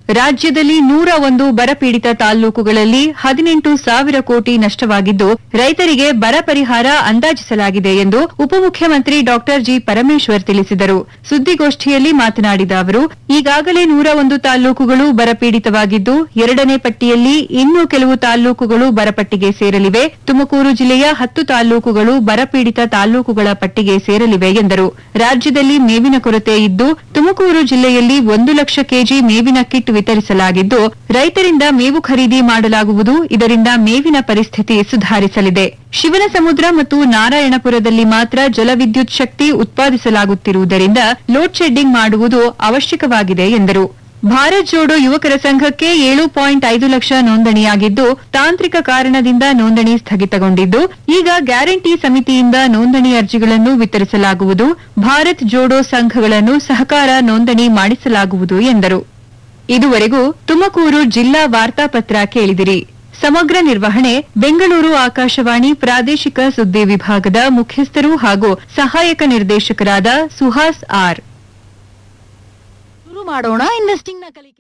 ರಾಜ್ಯದಲ್ಲಿ ನೂರ ಒಂದು ಬರಪೀಡಿತ ತಾಲ್ಲೂಕುಗಳಲ್ಲಿ ಹದಿನೆಂಟು ಸಾವಿರ ಕೋಟಿ ನಷ್ಟವಾಗಿದ್ದು ರೈತರಿಗೆ ಬರ ಪರಿಹಾರ ಅಂದಾಜಿಸಲಾಗಿದೆ ಎಂದು ಉಪಮುಖ್ಯಮಂತ್ರಿ ಡಾ ಜಿ ಪರಮೇಶ್ವರ್ ತಿಳಿಸಿದರು ಸುದ್ದಿಗೋಷ್ಠಿಯಲ್ಲಿ ಮಾತನಾಡಿದ ಅವರು ಈಗಾಗಲೇ ನೂರ ಒಂದು ತಾಲ್ಲೂಕುಗಳು ಬರಪೀಡಿತವಾಗಿದ್ದು ಎರಡನೇ ಪಟ್ಟಿಯಲ್ಲಿ ಇನ್ನೂ ಕೆಲವು ತಾಲ್ಲೂಕುಗಳು ಬರಪಟ್ಟಿಗೆ ಸೇರಲಿವೆ ತುಮಕೂರು ಜಿಲ್ಲೆಯ ಹತ್ತು ತಾಲ್ಲೂಕುಗಳು ಬರಪೀಡಿತ ತಾಲ್ಲೂಕುಗಳ ಪಟ್ಟಿಗೆ ಸೇರಲಿವೆ ಎಂದರು ರಾಜ್ಯದಲ್ಲಿ ಮೇವಿನ ಕೊರತೆ ಇದ್ದು ತುಮಕೂರು ಜಿಲ್ಲೆಯಲ್ಲಿ ಒಂದು ಲಕ್ಷ ಕೆಜಿ ಮೇವಿನ ಕಿಟ್ ವಿತರಿಸಲಾಗಿದ್ದು ರೈತರಿಂದ ಮೇವು ಖರೀದಿ ಮಾಡಲಾಗುವುದು ಇದರಿಂದ ಮೇವಿನ ಪರಿಸ್ಥಿತಿ ಸುಧಾರಿಸಲಿದೆ ಶಿವನ ಸಮುದ್ರ ಮತ್ತು ನಾರಾಯಣಪುರದಲ್ಲಿ ಮಾತ್ರ ಜಲವಿದ್ಯುತ್ ಶಕ್ತಿ ಉತ್ಪಾದಿಸಲಾಗುತ್ತಿರುವುದರಿಂದ ಲೋಡ್ ಶೆಡ್ಡಿಂಗ್ ಮಾಡುವುದು ಅವಶ್ಯಕವಾಗಿದೆ ಎಂದರು ಭಾರತ್ ಜೋಡೋ ಯುವಕರ ಸಂಘಕ್ಕೆ ಏಳು ಪಾಯಿಂಟ್ ಐದು ಲಕ್ಷ ನೋಂದಣಿಯಾಗಿದ್ದು ತಾಂತ್ರಿಕ ಕಾರಣದಿಂದ ನೋಂದಣಿ ಸ್ಥಗಿತಗೊಂಡಿದ್ದು ಈಗ ಗ್ಯಾರಂಟಿ ಸಮಿತಿಯಿಂದ ನೋಂದಣಿ ಅರ್ಜಿಗಳನ್ನು ವಿತರಿಸಲಾಗುವುದು ಭಾರತ್ ಜೋಡೋ ಸಂಘಗಳನ್ನು ಸಹಕಾರ ನೋಂದಣಿ ಮಾಡಿಸಲಾಗುವುದು ಎಂದರು ಇದುವರೆಗೂ ತುಮಕೂರು ಜಿಲ್ಲಾ ವಾರ್ತಾಪತ್ರ ಕೇಳಿದಿರಿ ಸಮಗ್ರ ನಿರ್ವಹಣೆ ಬೆಂಗಳೂರು ಆಕಾಶವಾಣಿ ಪ್ರಾದೇಶಿಕ ಸುದ್ದಿ ವಿಭಾಗದ ಮುಖ್ಯಸ್ಥರು ಹಾಗೂ ಸಹಾಯಕ ನಿರ್ದೇಶಕರಾದ ಸುಹಾಸ್ ಆರ್ ಶುರು ಮಾಡೋಣ ಇನ್ವೆಸ್ಟಿಂಗ್ ನ ಕಲಿಕೆ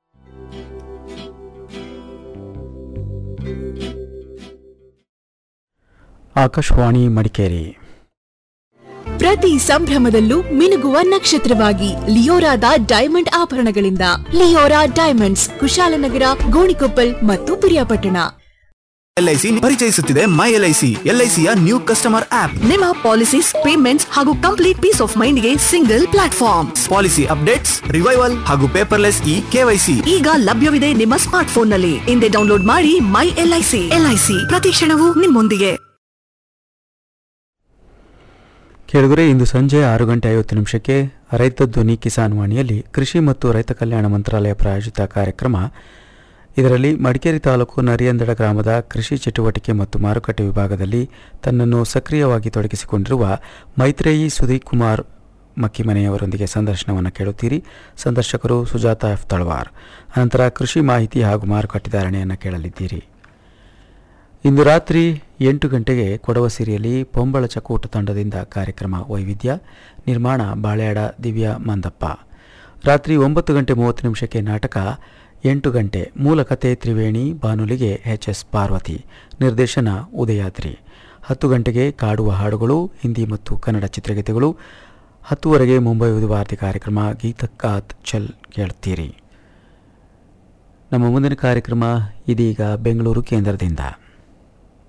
ಆಕಾಶವಾಣಿ ಮಡಿಕೇರಿ ಪ್ರತಿ ಸಂಭ್ರಮದಲ್ಲೂ ಮಿನುಗುವ ನಕ್ಷತ್ರವಾಗಿ ಲಿಯೋರಾದ ಡೈಮಂಡ್ ಆಭರಣಗಳಿಂದ ಲಿಯೋರಾ ಡೈಮಂಡ್ಸ್ ಕುಶಾಲನಗರ ಗೋಣಿಕೊಪ್ಪಲ್ ಮತ್ತು ಪಿರಿಯಾಪಟ್ಟಣ ಎಲ್ಐಸಿ ಪರಿಚಯಿಸುತ್ತಿದೆ ಮೈ ಎಲ್ಐಸಿ ಎಲ್ಐಸಿಯ ನ್ಯೂ ಕಸ್ಟಮರ್ ಆಪ್ ನಿಮ್ಮ ಪಾಲಿಸೀಸ್ ಪೇಮೆಂಟ್ಸ್ ಹಾಗೂ ಕಂಪ್ಲೀಟ್ ಪೀಸ್ ಆಫ್ ಮೈಂಡ್ಗೆ single platform policy updates revival ಹಾಗೂ ಪೇಪರ್ಲೆಸ್ ಇ ಕೆವೈಸಿ ಈಗ ಲಭ್ಯವಿದೆ ನಿಮ್ಮ ಸ್ಮಾರ್ಟ್ ಫೋನ್ ನಲ್ಲಿ ಹಿಂದೆ ಡೌನ್ಲೋಡ್ ಮಾಡಿ ಮೈ ಎಲ್ಐಸಿ ಎಲ್ಐಸಿ ಪ್ರತಿ ಕ್ಷಣವೂ ನಿಮ್ಮೊಂದಿಗೆ ಕೇಳಿದರೆ ಇಂದು ಸಂಜೆ ಆರು ಗಂಟೆ ಐವತ್ತು ನಿಮಿಷಕ್ಕೆ ರೈತ ಧ್ವನಿ ಕಿಸಾನ್ ವಾಣಿಯಲ್ಲಿ ಕೃಷಿ ಮತ್ತು ರೈತ ಕಲ್ಯಾಣ ಮಂತ್ರಾಲಯ ಪ್ರಾಯೋಜಿತ ಕಾರ್ಯಕ್ರಮ ಇದರಲ್ಲಿ ಮಡಿಕೇರಿ ತಾಲೂಕು ನರಿಯಂದಡ ಗ್ರಾಮದ ಕೃಷಿ ಚಟುವಟಿಕೆ ಮತ್ತು ಮಾರುಕಟ್ಟೆ ವಿಭಾಗದಲ್ಲಿ ತನ್ನನ್ನು ಸಕ್ರಿಯವಾಗಿ ತೊಡಗಿಸಿಕೊಂಡಿರುವ ಮೈತ್ರೇಯಿ ಸುದೀಪ್ ಕುಮಾರ್ ಮಕ್ಕಿಮನೆಯವರೊಂದಿಗೆ ಸಂದರ್ಶನವನ್ನು ಕೇಳುತ್ತೀರಿ ಸಂದರ್ಶಕರು ಸುಜಾತ ಎಫ್ ತಳವಾರ್ ಅನಂತರ ಕೃಷಿ ಮಾಹಿತಿ ಹಾಗೂ ಮಾರುಕಟ್ಟೆ ಧಾರಣೆಯನ್ನು ಕೇಳಲಿದ್ದೀರಿ ಇಂದು ರಾತ್ರಿ ಎಂಟು ಗಂಟೆಗೆ ಕೊಡವ ಸಿರಿಯಲ್ಲಿ ಪೊಂಬಳ ಚಕೋಟ ತಂಡದಿಂದ ಕಾರ್ಯಕ್ರಮ ವೈವಿಧ್ಯ ನಿರ್ಮಾಣ ಬಾಳೆಯಾಡ ದಿವ್ಯಾ ಮಂದಪ್ಪ ರಾತ್ರಿ ಒಂಬತ್ತು ಗಂಟೆ ಮೂವತ್ತು ನಿಮಿಷಕ್ಕೆ ನಾಟಕ ಎಂಟು ಗಂಟೆ ಮೂಲ ಕತೆ ತ್ರಿವೇಣಿ ಬಾನುಲಿಗೆ ಎಚ್ ಎಸ್ ಪಾರ್ವತಿ ನಿರ್ದೇಶನ ಉದಯಾದ್ರಿ ಹತ್ತು ಗಂಟೆಗೆ ಕಾಡುವ ಹಾಡುಗಳು ಹಿಂದಿ ಮತ್ತು ಕನ್ನಡ ಚಿತ್ರಗೀತೆಗಳು ಹತ್ತುವರೆಗೆ ಮುಂಬೈ ಉದುವಾರ್ತಿ ಕಾರ್ಯಕ್ರಮ ಗೀತಕ್ಕಾತ್ ಚಲ್ ಕೇಳುತ್ತೀರಿ ನಮ್ಮ ಮುಂದಿನ ಕಾರ್ಯಕ್ರಮ ಇದೀಗ ಬೆಂಗಳೂರು ಕೇಂದ್ರದಿಂದ